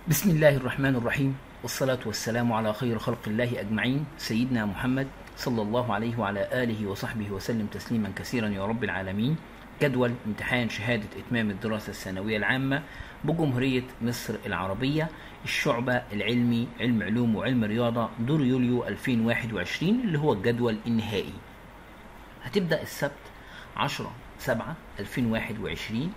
بسم الله الرحمن الرحيم والصلاة والسلام على خير خلق الله أجمعين سيدنا محمد صلى الله عليه وعلى آله وصحبه وسلم تسليما كثيرا يا رب العالمين جدول امتحان شهادة إتمام الدراسة الثانوية العامة بجمهورية مصر العربية الشعبة العلمي علم علوم وعلم رياضة دور يوليو 2021 اللي هو الجدول النهائي هتبدأ السبت 10 7 2021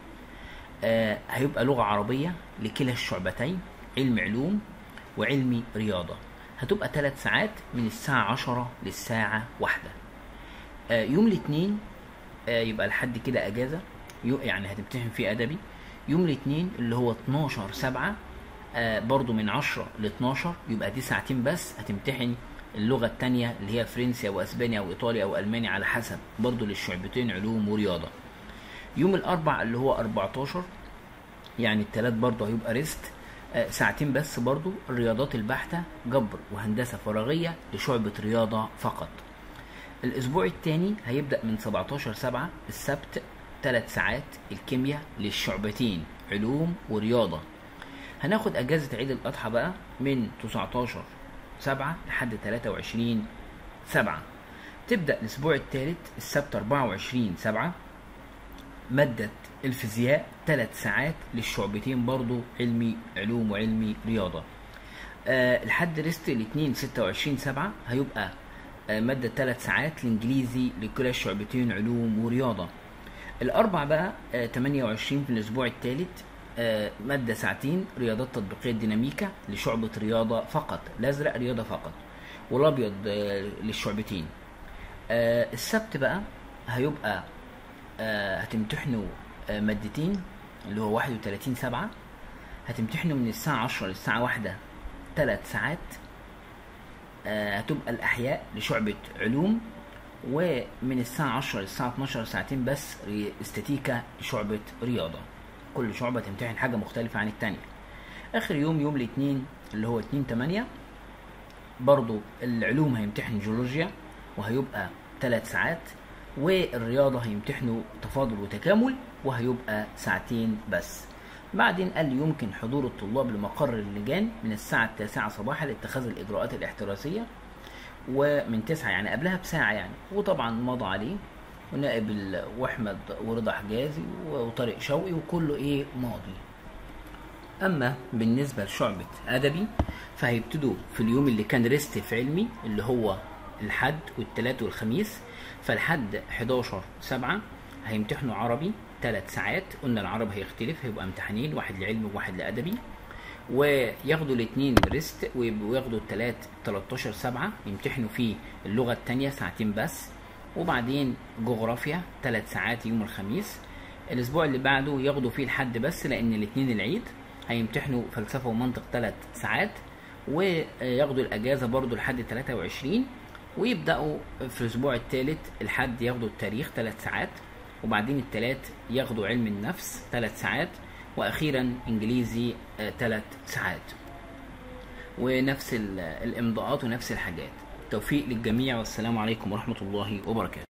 آه هيبقى لغة عربية لكلا الشعبتين علم علوم وعلمي رياضة هتبقى ثلاث ساعات من الساعة 10 للساعة واحدة آه يوم الاثنين آه يبقى لحد كده اجازة يو- يعني هتمتحن فيه ادبي يوم الاثنين اللي هو 12 7 آه برضو من 10 ل 12 يبقى دي ساعتين بس هتمتحن اللغة التانية اللي هي فرنسي أو أسباني أو إيطالي أو ألماني على حسب برضو للشعبتين علوم ورياضة يوم الأربع اللي هو 14 يعني التلات برضه هيبقى ريست آه، ساعتين بس برضه الرياضات البحتة جبر وهندسة فراغية لشعبة رياضة فقط الأسبوع الثاني هيبدأ من 17 سبعة السبت ثلاث ساعات الكيمياء للشعبتين علوم ورياضة هناخد أجازة عيد الأضحى بقى من 19 سبعة لحد 23 سبعة تبدأ الأسبوع الثالث السبت 24 سبعة مادة الفيزياء ثلاث ساعات للشعبتين برضو علمي علوم وعلمي رياضة آه الحد ريست الاثنين 26 سبعة هيبقى آه مادة ثلاث ساعات الانجليزي لكلا الشعبتين علوم ورياضة الاربع بقى آه 28 في الاسبوع الثالث آه مادة ساعتين رياضات تطبيقية ديناميكا لشعبة رياضة فقط الازرق رياضة فقط والابيض آه للشعبتين آه السبت بقى هيبقى آه، هتمتحنوا آه، مادتين اللي هو 31 سبعة هتمتحنوا من الساعة 10 للساعة واحدة ثلاث ساعات آه، هتبقى الأحياء لشعبة علوم ومن الساعة 10 للساعة 12 ساعتين بس ري- استاتيكا لشعبة رياضة كل شعبة تمتحن حاجة مختلفة عن التانية آخر يوم يوم الاثنين اللي هو 2 8 برضو العلوم هيمتحن جيولوجيا وهيبقى ثلاث ساعات والرياضة هيمتحنوا تفاضل وتكامل وهيبقى ساعتين بس بعدين قال لي يمكن حضور الطلاب لمقر اللجان من الساعة التاسعة صباحا لاتخاذ الإجراءات الاحترازية ومن تسعة يعني قبلها بساعة يعني وطبعا مضى عليه ونائب ال- واحمد ورضا حجازي وطارق شوقي وكله ايه ماضي اما بالنسبه لشعبه ادبي فهيبتدوا في اليوم اللي كان ريست في علمي اللي هو الحد والتلات والخميس فالحد 11 سبعة هيمتحنوا عربي ثلاث ساعات قلنا العربي هيختلف هيبقى امتحانين واحد لعلمي وواحد لادبي وياخدوا الاثنين ريست ويبقوا ياخدوا الثلاث 13 سبعة يمتحنوا فيه اللغة التانية ساعتين بس وبعدين جغرافيا ثلاث ساعات يوم الخميس الاسبوع اللي بعده ياخدوا فيه الحد بس لان الاثنين العيد هيمتحنوا فلسفة ومنطق ثلاث ساعات وياخدوا الاجازة برضو لحد 23 ويبداوا في الاسبوع الثالث الحد ياخدوا التاريخ ثلاث ساعات وبعدين الثلاث ياخدوا علم النفس ثلاث ساعات واخيرا انجليزي ثلاث ساعات ونفس ال- الامضاءات ونفس الحاجات توفيق للجميع والسلام عليكم ورحمه الله وبركاته